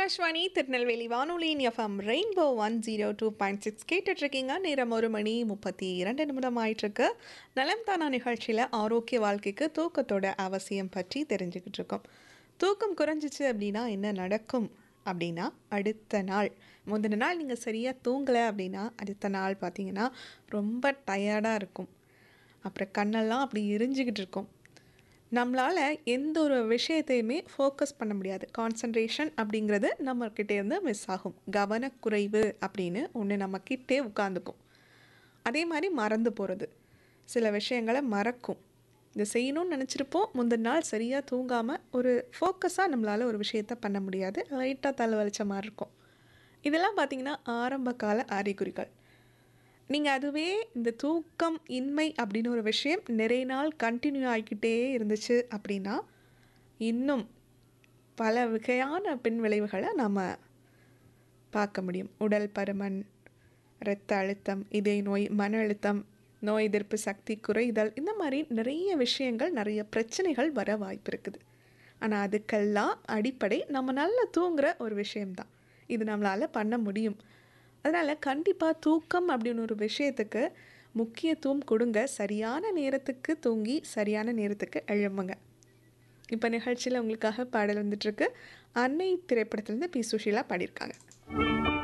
ஆகாஷ்வாணி திருநெல்வேலி வானொலியின் FM rainbow one zero two point six கேட்டுட்ருக்கீங்க நேரம் ஒரு மணி முப்பத்தி இரண்டு நிமிடம் ஆயிட்டிருக்கு நலம் தானா நிகழ்ச்சியில் ஆரோக்கிய வாழ்க்கைக்கு தூக்கத்தோட அவசியம் பற்றி தெரிஞ்சுக்கிட்டு இருக்கோம் தூக்கம் குறைஞ்சிச்சு அப்படின்னா என்ன நடக்கும் அப்படின்னா அடுத்த நாள் முந்தின நாள் நீங்கள் சரியாக தூங்கலை அப்படின்னா அடுத்த நாள் பார்த்தீங்கன்னா ரொம்ப டயர்டாக இருக்கும் அப்புறம் கண்ணெல்லாம் அப்படி எரிஞ்சுக்கிட்டு இருக்கும் நம்மளால் எந்த ஒரு விஷயத்தையுமே ஃபோக்கஸ் பண்ண முடியாது கான்சன்ட்ரேஷன் அப்படிங்கிறது நம்மக்கிட்டே இருந்து மிஸ் ஆகும் கவனக்குறைவு அப்படின்னு ஒன்று நம்மக்கிட்டே உட்காந்துக்கும் அதே மாதிரி மறந்து போகிறது சில விஷயங்களை மறக்கும் இதை செய்யணும்னு நினச்சிருப்போம் முந்தின நாள் சரியாக தூங்காமல் ஒரு ஃபோக்கஸாக நம்மளால் ஒரு விஷயத்த பண்ண முடியாது லைட்டாக தலைவலிச்ச மாதிரி இருக்கும் இதெல்லாம் பார்த்திங்கன்னா ஆரம்ப கால அறிகுறிகள் நீங்கள் அதுவே இந்த தூக்கம் இன்மை அப்படின்னு ஒரு விஷயம் நிறைய நாள் கண்டினியூ ஆகிக்கிட்டே இருந்துச்சு அப்படின்னா இன்னும் பல வகையான பின் விளைவுகளை நம்ம பார்க்க முடியும் உடல் பருமன் இரத்த அழுத்தம் இதய நோய் மன அழுத்தம் நோய் எதிர்ப்பு சக்தி குறைதல் இந்த மாதிரி நிறைய விஷயங்கள் நிறைய பிரச்சனைகள் வர வாய்ப்பு இருக்குது ஆனால் அதுக்கெல்லாம் அடிப்படை நம்ம நல்லா தூங்குற ஒரு விஷயம்தான் இது நம்மளால் பண்ண முடியும் அதனால் கண்டிப்பாக தூக்கம் அப்படின்னு ஒரு விஷயத்துக்கு முக்கியத்துவம் கொடுங்க சரியான நேரத்துக்கு தூங்கி சரியான நேரத்துக்கு எழும்புங்க இப்போ நிகழ்ச்சியில் உங்களுக்காக பாடல் வந்துட்டுருக்கு அன்னை திரைப்படத்துலேருந்து பி சுஷீலா பாடியிருக்காங்க